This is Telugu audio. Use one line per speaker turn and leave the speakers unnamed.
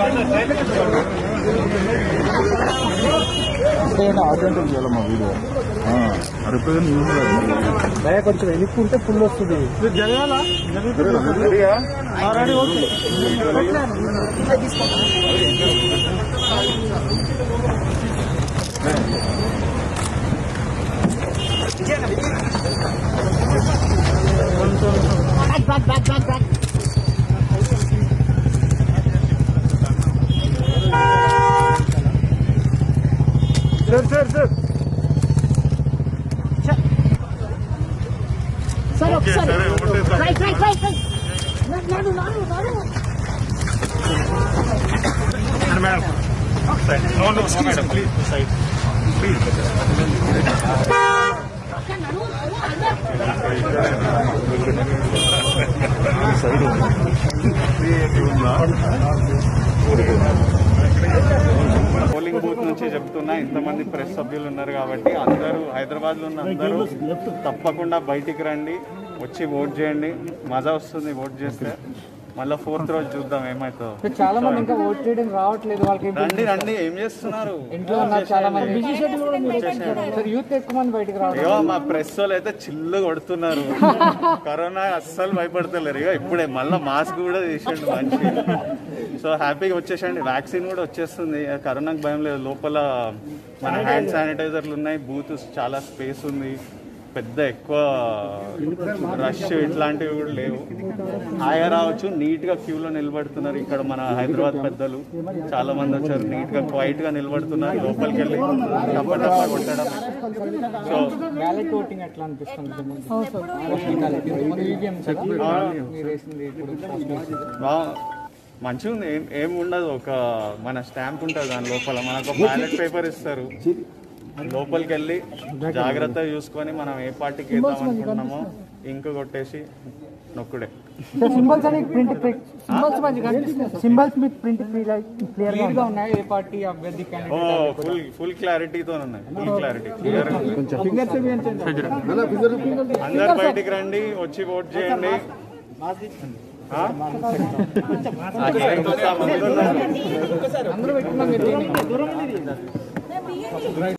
అర్జెంట్ చేయాలమ్మా వీడియో రిపేర్ న్యూస్
భయ కొంచెం వెనుక్కుంటే ఫుల్ వస్తుంది ready okay sir sir sir
సరే ఒకసారి ట్రై ట్రై ట్రై ట్రై నాడు నాడు నాడు నడు
పోలింగ్ బూత్ నుంచి చెప్తున్నా ఇంతమంది ప్రెస్ సభ్యులు ఉన్నారు కాబట్టి అందరూ హైదరాబాద్ లో ఉన్న అందరూ తప్పకుండా బయటికి రండి వచ్చి ఓట్ చేయండి మజా వస్తుంది ఓట్ చేస్తే మళ్ళీ ఫోర్త్ రోజు చూద్దాం ఏమవుతుందో
చాలా మంది ఇంకా ఓట్ చేయడం రావట్లేదు వాళ్ళకి
రండి రండి ఏం చేస్తున్నారు
ఇంట్లో ఉన్నారు చాలా మంది బిజీ షెడ్యూల్ కూడా మీరు సార్ యూత్ ఎక్కువ మంది బయటకు రావడం
అయ్యో మా ప్రెస్ వాళ్ళు అయితే చిల్లు కొడుతున్నారు కరోనా అస్సలు భయపడతలేరు ఇగో ఇప్పుడే మళ్ళీ మాస్క్ కూడా తీసేయండి మంచి సో హ్యాపీగా వచ్చేసండి వ్యాక్సిన్ కూడా వచ్చేస్తుంది కరోనాకి భయం లేదు లోపల మన హ్యాండ్ శానిటైజర్లు ఉన్నాయి బూత్ చాలా స్పేస్ ఉంది పెద్ద ఎక్కువ రష్ ఇట్లాంటివి కూడా లేవు హాయిగా రావచ్చు నీట్ గా క్యూలో నిలబడుతున్నారు ఇక్కడ మన హైదరాబాద్ పెద్దలు చాలా మంది వచ్చారు నీట్ గా క్వైట్ గా నిలబడుతున్నారు లోపలికి వెళ్ళి టప్ప టప్ప కొట్టడం సో
బ్యాలెట్ ఓటింగ్ ఎట్లా అనిపిస్తుంది ఈవీఎం మీరు వేసింది ఇప్పుడు
బా- మంచిగా ఉంది ఏం ఏం ఉండదు ఒక మన స్టాంప్ ఉంటుంది దాని లోపల మనకు బ్యాలెట్ పేపర్ ఇస్తారు లోపలికి వెళ్ళి జాగ్రత్తగా చూసుకొని మనం ఏ పార్టీకి వేద్దాం అనుకుంటున్నామో ఇంక కొట్టేసి నొక్కుడే
సింబల్స్ అని ప్రింట్ సింబల్స్ మంచిగా సింబల్స్ మీద ప్రింట్ క్లియర్ గా ఉన్నాయి ఏ పార్టీ అభ్యర్థి
ఓ ఫుల్ ఫుల్ క్లారిటీతో ఉన్నాయి ఫుల్ క్లారిటీ క్లియర్
ఫింగర్స్
అందరు బయటికి రండి వచ్చి ఓట్ చేయండి ఆ?
అందరూ పెట్టుకున్నాం మీరు